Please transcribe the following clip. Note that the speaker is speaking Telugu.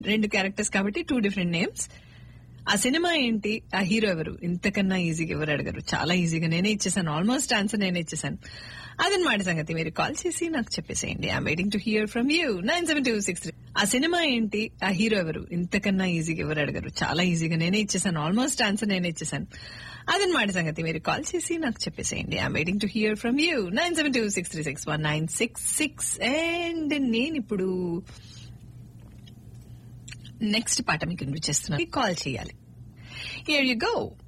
రెండు క్యారెక్టర్స్ కాబట్టి టూ డిఫరెంట్ నేమ్స్ ఆ సినిమా ఏంటి ఆ హీరో ఎవరు ఇంతకన్నా ఈజీగా ఎవరు అడగరు చాలా ఈజీగా నేనే ఇచ్చేసాను ఆల్మోస్ట్ ఆన్సర్ నేనే ఇచ్చేసాను అదనమాట సంగతి మీరు కాల్ చేసి నాకు చెప్పేసేయండి I'm waiting to hear from you nine seven two six three ఆ సినిమా ఏంటి ఆ హీరో ఎవరు ఇంతకన్నా ఈజీగా ఎవరు అడగరు చాలా ఈజీగా నేనే ఇచ్చేసాను ఆల్మోస్ట్ ఆన్సర్ నేనే ఇచ్చేసాను అదనమాట సంగతి మీరు కాల్ చేసి నాకు చెప్పేసేయండి I'm waiting to hear from you nine seven two six three six one nine six six and నేను ఇప్పుడు నెక్స్ట్ పాట మీకు వినిపించేస్తున్నాను కాల్ చేయాలి హియర్ యు గో